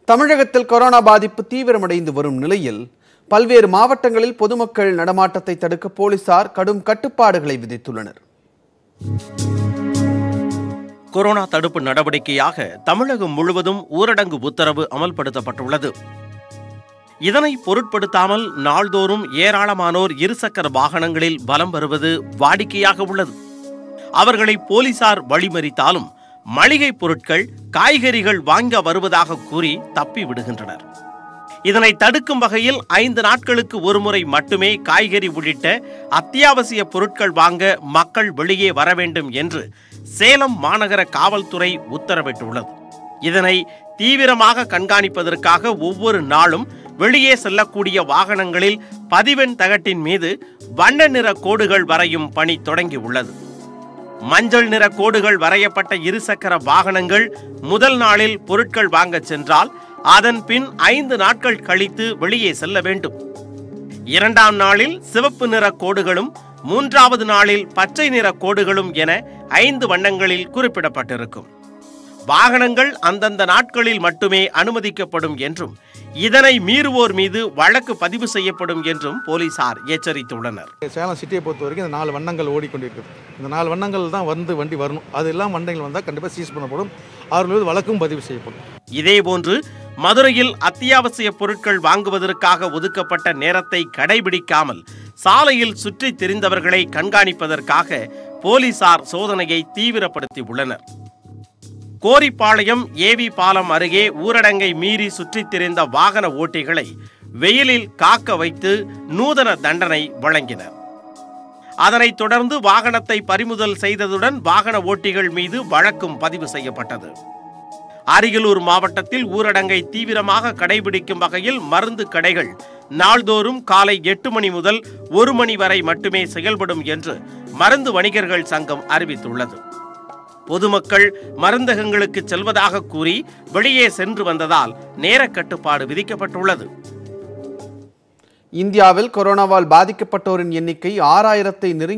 தமிழகத்தில் கொரோனா பாதிப்பு தீவிரமடைந்து வரும் நிலையில் பல்வேறு மாவட்டங்களில் பொதுமக்கள் நடமாட்டத்தை தடுக்க போலீசார் கடும் கட்டுப்பாடுகளை விதித்துள்ளனர் கொரோனா தடுப்பு நடவடிக்கையாக தமிழகம் முழுவதும் ஊரடங்கு உத்தரவு அமல்படுத்தப்பட்டுள்ளது இதனை பொருட்படுத்தாமல் நாள்தோறும் ஏராளமானோர் இருசக்கர வாகனங்களில் பலம் வருவது வாடிக்கையாக உள்ளது அவர்களை போலீசார் வழிமறித்தாலும் மளிகை பொருட்கள் காய்கறிகள் வாங்க வருவதாக கூறி தப்பி விடுகின்றனர் இதனை தடுக்கும் வகையில் ஐந்து நாட்களுக்கு ஒருமுறை மட்டுமே காய்கறி உள்ளிட்ட அத்தியாவசிய பொருட்கள் வாங்க மக்கள் வெளியே வர வேண்டும் என்று சேலம் மாநகர காவல்துறை உத்தரவிட்டுள்ளது இதனை தீவிரமாக கண்காணிப்பதற்காக ஒவ்வொரு நாளும் வெளியே செல்லக்கூடிய வாகனங்களில் பதிவெண் தகட்டின் மீது வண்ண நிற கோடுகள் வரையும் பணி தொடங்கியுள்ளது மஞ்சள் நிற கோடுகள் வரையப்பட்ட இருசக்கர வாகனங்கள் முதல் நாளில் பொருட்கள் வாங்கச் சென்றால் அதன் பின் ஐந்து நாட்கள் கழித்து வெளியே செல்ல வேண்டும் இரண்டாம் நாளில் சிவப்பு நிற கோடுகளும் மூன்றாவது நாளில் பச்சை நிற கோடுகளும் என ஐந்து வண்ணங்களில் குறிப்பிடப்பட்டிருக்கும் வாகனங்கள் அந்தந்த நாட்களில் மட்டுமே அனுமதிக்கப்படும் என்றும் இதனை மீறுவோர் மீது வழக்கு பதிவு செய்யப்படும் என்றும் போலீசார் எச்சரித்துள்ளனர் சேலம் சிட்டியை பொறுத்த வரைக்கும் இந்த நாலு வண்ணங்கள் ஓடிக்கொண்டிருக்குது இந்த நாலு வண்ணங்கள் தான் வந்து வண்டி வரணும் அது எல்லாம் வண்டிகள் வந்தால் கண்டிப்பாக சீஸ் பண்ணப்படும் அவர்கள் மீது வழக்கும் பதிவு செய்யப்படும் இதேபோன்று மதுரையில் அத்தியாவசிய பொருட்கள் வாங்குவதற்காக ஒதுக்கப்பட்ட நேரத்தை கடைபிடிக்காமல் சாலையில் சுற்றித் திரிந்தவர்களை கண்காணிப்பதற்காக போலீசார் சோதனையை தீவிரப்படுத்தி உள்ளனர் கோரிப்பாளையம் ஏவி பாலம் அருகே ஊரடங்கை மீறி சுற்றித் திரிந்த வாகன ஓட்டிகளை வெயிலில் காக்க வைத்து நூதன தண்டனை வழங்கினர் அதனைத் தொடர்ந்து வாகனத்தை பறிமுதல் செய்ததுடன் வாகன ஓட்டிகள் மீது வழக்கும் பதிவு செய்யப்பட்டது அரியலூர் மாவட்டத்தில் ஊரடங்கை தீவிரமாக கடைபிடிக்கும் வகையில் மருந்து கடைகள் நாள்தோறும் காலை எட்டு மணி முதல் ஒரு மணி வரை மட்டுமே செயல்படும் என்று மருந்து வணிகர்கள் சங்கம் அறிவித்துள்ளது பொதுமக்கள் மருந்தகங்களுக்கு செல்வதாக கூறி வெளியே சென்று வந்ததால் நேரக் கட்டுப்பாடு விதிக்கப்பட்டுள்ளது இந்தியாவில் கொரோனாவால் பாதிக்கப்பட்டோரின் எண்ணிக்கை ஆறாயிரத்தை நெருங்கி